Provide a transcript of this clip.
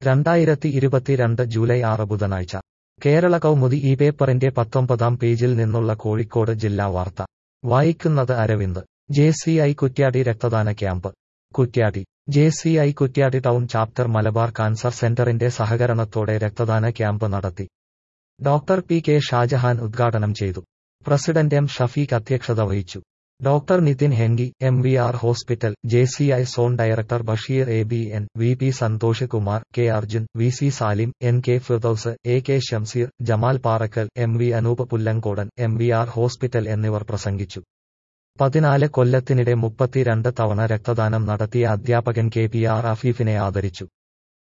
രണ്ടായിരത്തി ഇരുപത്തിരണ്ട് ജൂലൈ ആറ് ബുധനാഴ്ച കേരള കൗമുദി ഈ പേപ്പറിന്റെ പത്തൊമ്പതാം പേജിൽ നിന്നുള്ള കോഴിക്കോട് ജില്ലാ വാർത്ത വായിക്കുന്നത് Aravind J C I Kuttiady രക്തദാന camp Kuttiady J C I Kuttiady town chapter Malabar cancer സെന്ററിന്റെ സഹകരണത്തോടെ രക്തദാന ക്യാമ്പ് നടത്തി ഡോക്ടർ പി കെ ഷാജഹാൻ ഉദ്ഘാടനം ചെയ്തു പ്രസിഡന്റ് എം ഷഫീഖ് അധ്യക്ഷത വഹിച്ചു doctor Nithin Hengi M V R hospital J C I zone director Basheer A B N V P Santhosh Kumar K Arjun V C Salim N K Firdous A K Shamseer Jamal Parakkal M V Anoop Pullangodan M V R hospital എന്നിവർ പ്രസംഗിച്ചു പതിനാല് കൊല്ലത്തിനിടെ മുപ്പത്തിരണ്ട് തവണ രക്തദാനം നടത്തിയ അധ്യാപകൻ കെ പി ആർ അഫീഫിനെ ആദരിച്ചു